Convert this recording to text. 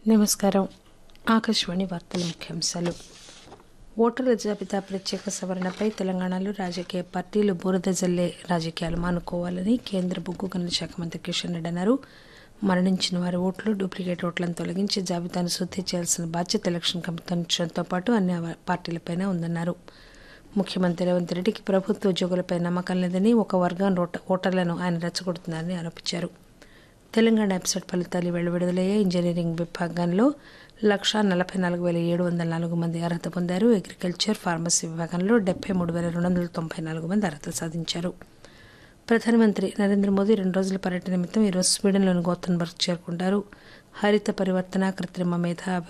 నమస్కారం ఆకాశవాణి వార్తల ముఖ్యాంశాలు ఓటర్ల జాబితా ప్రత్యేక సవరణపై తెలంగాణలో రాజకీయ పార్టీలు బురద జల్లే రాజకీయాలు మానుకోవాలని కేంద్ర బొగ్గు గనుల శాఖ మంత్రి కిషన్ రెడ్డి అన్నారు మరణించిన వారి ఓట్లు డూప్లికేట్ ఓట్లను తొలగించి జాబితాను శుద్ది చేయాల్సిన బాధ్యత ఎలక్షన్ కమిషన్తో పాటు అన్ని పార్టీలపైన ఉందన్నారు ముఖ్యమంత్రి రేవంత్ రెడ్డికి ప్రభుత్వ ఉద్యోగులపై నమ్మకం లేదని ఒక వర్గం ఓట- ఓటర్లను ఆయన రెచ్చగొడుతున్నారని ఆరోపించారు తెలంగాణ వెబ్సైట్ ఫలితాలు ఈవేళ విడుదలయ్యే ఇంజనీరింగ్ విభాగంలో లక్షా నలభై నాలుగు వేల ఏడు వందల నాలుగు మంది అర్హత పొందారు అగ్రికల్చర్ ఫార్మసీ విభాగంలో డెబ్బై మూడు వేల రెండు వందల తొంభై నాలుగు మంది అర్హత సాధించారు ప్రధానమంత్రి నరేంద్ర మోదీ రెండు రోజుల పర్యటన నిమిత్తం ఈరోజు స్వీడన్లోని గోతన్బర్గ్ చేరుకుంటారు హరిత పరివర్తన కృత్రిమ మేధ